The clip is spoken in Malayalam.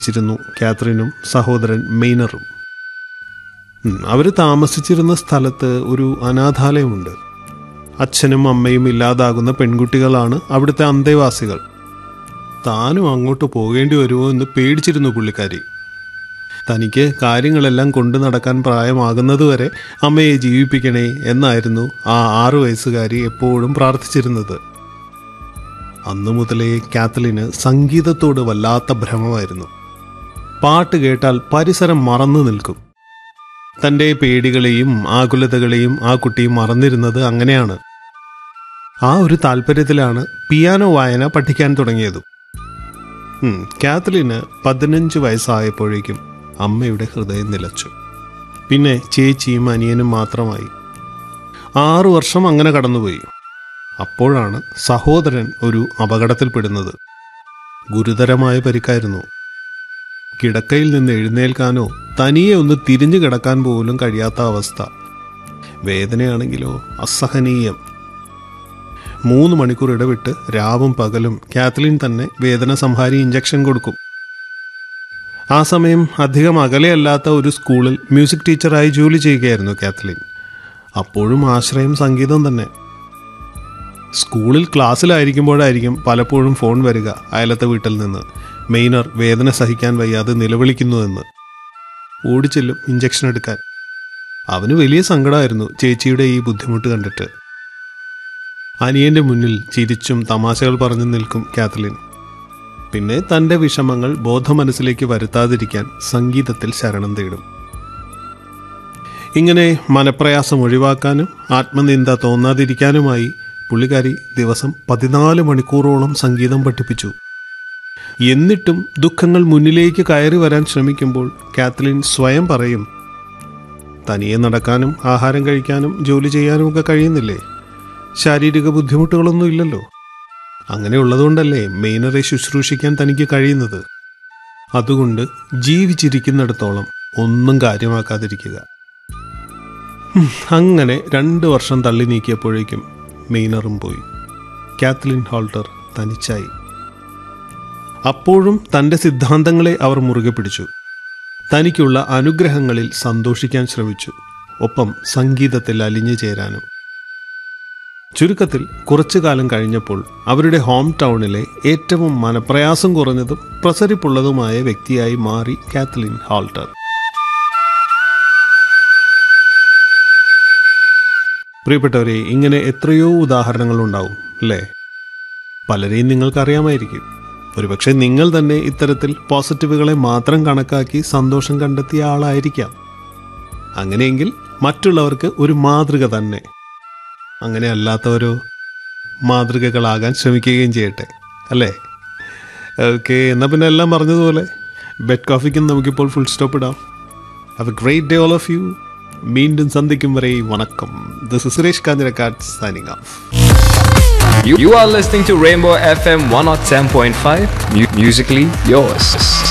ച്ചിരുന്നു കാത്രീനും സഹോദരൻ മെയ്നറും അവർ താമസിച്ചിരുന്ന സ്ഥലത്ത് ഒരു അനാഥാലയമുണ്ട് അച്ഛനും അമ്മയും ഇല്ലാതാകുന്ന പെൺകുട്ടികളാണ് അവിടുത്തെ അന്തേവാസികൾ താനും അങ്ങോട്ട് പോകേണ്ടി വരുമോ എന്ന് പേടിച്ചിരുന്നു പുള്ളിക്കാരി തനിക്ക് കാര്യങ്ങളെല്ലാം കൊണ്ടു നടക്കാൻ പ്രായമാകുന്നതുവരെ അമ്മയെ ജീവിപ്പിക്കണേ എന്നായിരുന്നു ആ ആറു വയസ്സുകാരി എപ്പോഴും പ്രാർത്ഥിച്ചിരുന്നത് അന്നു മുതലേ കാത്തലിന് സംഗീതത്തോട് വല്ലാത്ത ഭ്രമമായിരുന്നു പാട്ട് കേട്ടാൽ പരിസരം മറന്നു നിൽക്കും തൻ്റെ പേടികളെയും ആകുലതകളെയും ആ കുട്ടി മറന്നിരുന്നത് അങ്ങനെയാണ് ആ ഒരു താല്പര്യത്തിലാണ് പിയാനോ വായന പഠിക്കാൻ തുടങ്ങിയതും ഉം, കാത്തലിന് പതിനഞ്ച് വയസ്സായപ്പോഴേക്കും അമ്മയുടെ ഹൃദയം നിലച്ചു പിന്നെ ചേച്ചിയും അനിയനും മാത്രമായി ആറു വർഷം അങ്ങനെ കടന്നുപോയി അപ്പോഴാണ് സഹോദരൻ ഒരു അപകടത്തിൽപ്പെടുന്നത് ഗുരുതരമായ പരിക്കായിരുന്നു കിടക്കയിൽ നിന്ന് എഴുന്നേൽക്കാനോ തനിയെ ഒന്ന് തിരിഞ്ഞു കിടക്കാൻ പോലും കഴിയാത്ത അവസ്ഥ വേദനയാണെങ്കിലോ അസഹനീയം മൂന്ന് മണിക്കൂർ ഇടവിട്ട് രാവും പകലും കാത്തലിൻ തന്നെ വേദന സംഹാരി ഇഞ്ചക്ഷൻ കൊടുക്കും ആ സമയം അധികം അകലെയല്ലാത്ത ഒരു സ്കൂളിൽ മ്യൂസിക് ടീച്ചറായി ജോലി ചെയ്യുകയായിരുന്നു കാത്തലിൻ അപ്പോഴും ആശ്രയം സംഗീതം തന്നെ സ്കൂളിൽ ക്ലാസ്സിലായിരിക്കുമ്പോഴായിരിക്കും പലപ്പോഴും ഫോൺ വരിക അയലത്തെ വീട്ടിൽ നിന്ന് മെയ്നർ വേദന സഹിക്കാൻ വയ്യാതെ നിലവിളിക്കുന്നുവെന്ന് ഓടിച്ചെല്ലും ഇഞ്ചക്ഷൻ എടുക്കാൻ അവന് വലിയ സങ്കടമായിരുന്നു ചേച്ചിയുടെ ഈ ബുദ്ധിമുട്ട് കണ്ടിട്ട് അനിയന്റെ മുന്നിൽ ചിരിച്ചും തമാശകൾ പറഞ്ഞു നിൽക്കും കാത്തലിൻ പിന്നെ തന്റെ വിഷമങ്ങൾ ബോധമനസ്സിലേക്ക് വരുത്താതിരിക്കാൻ സംഗീതത്തിൽ ശരണം തേടും ഇങ്ങനെ മനപ്രയാസം ഒഴിവാക്കാനും ആത്മനിന്ദ തോന്നാതിരിക്കാനുമായി പുള്ളിക്കാരി ദിവസം പതിനാല് മണിക്കൂറോളം സംഗീതം പഠിപ്പിച്ചു എന്നിട്ടും ദുഃഖങ്ങൾ മുന്നിലേക്ക് കയറി വരാൻ ശ്രമിക്കുമ്പോൾ കാത്തലിൻ സ്വയം പറയും തനിയെ നടക്കാനും ആഹാരം കഴിക്കാനും ജോലി ചെയ്യാനും ഒക്കെ കഴിയുന്നില്ലേ ശാരീരിക ബുദ്ധിമുട്ടുകളൊന്നും ഇല്ലല്ലോ അങ്ങനെയുള്ളതുകൊണ്ടല്ലേ മെയിനറെ ശുശ്രൂഷിക്കാൻ തനിക്ക് കഴിയുന്നത് അതുകൊണ്ട് ജീവിച്ചിരിക്കുന്നിടത്തോളം ഒന്നും കാര്യമാക്കാതിരിക്കുക ഹും, അങ്ങനെ രണ്ട് വർഷം തള്ളി നീക്കിയപ്പോഴേക്കും മെയ്നറും പോയി കാത്ലിൻ ഹോൾട്ടർ തനിച്ചായി അപ്പോഴും തൻ്റെ സിദ്ധാന്തങ്ങളെ അവർ മുറുകെ പിടിച്ചു തനിക്കുള്ള അനുഗ്രഹങ്ങളിൽ സന്തോഷിക്കാൻ ശ്രമിച്ചു ഒപ്പം സംഗീതത്തിൽ അലിഞ്ഞു ചേരാനും ചുരുക്കത്തിൽ കുറച്ചു കാലം കഴിഞ്ഞപ്പോൾ അവരുടെ ഹോം ടൗണിലെ ഏറ്റവും മനപ്രയാസം കുറഞ്ഞതും പ്രസരിപ്പുള്ളതുമായ വ്യക്തിയായി മാറി കാത്ലിൻ ഹാൾട്ടർ പ്രിയപ്പെട്ടവരെ ഇങ്ങനെ എത്രയോ ഉദാഹരണങ്ങൾ ഉണ്ടാവും അല്ലേ പലരെയും നിങ്ങൾക്കറിയാമായിരിക്കും ഒരുപക്ഷെ നിങ്ങൾ തന്നെ ഇത്തരത്തിൽ പോസിറ്റീവുകളെ മാത്രം കണക്കാക്കി സന്തോഷം കണ്ടെത്തിയ ആളായിരിക്കാം അങ്ങനെയെങ്കിൽ മറ്റുള്ളവർക്ക് ഒരു മാതൃക തന്നെ അങ്ങനെ അല്ലാത്തവരോ മാതൃകകളാകാൻ ശ്രമിക്കുകയും ചെയ്യട്ടെ അല്ലേ ഓക്കെ എന്നാൽ പിന്നെ എല്ലാം പറഞ്ഞതുപോലെ ബെഡ് കോഫിക്കും നമുക്കിപ്പോൾ ഫുൾ സ്റ്റോപ്പ് ഇടാം have a great day all of you വീണ്ടും സന്ധിക്കും വരെ വണക്കം this is Suresh Kanjirakkad signing off You, you are listening to Rainbow FM 107.5, mu- musically yours.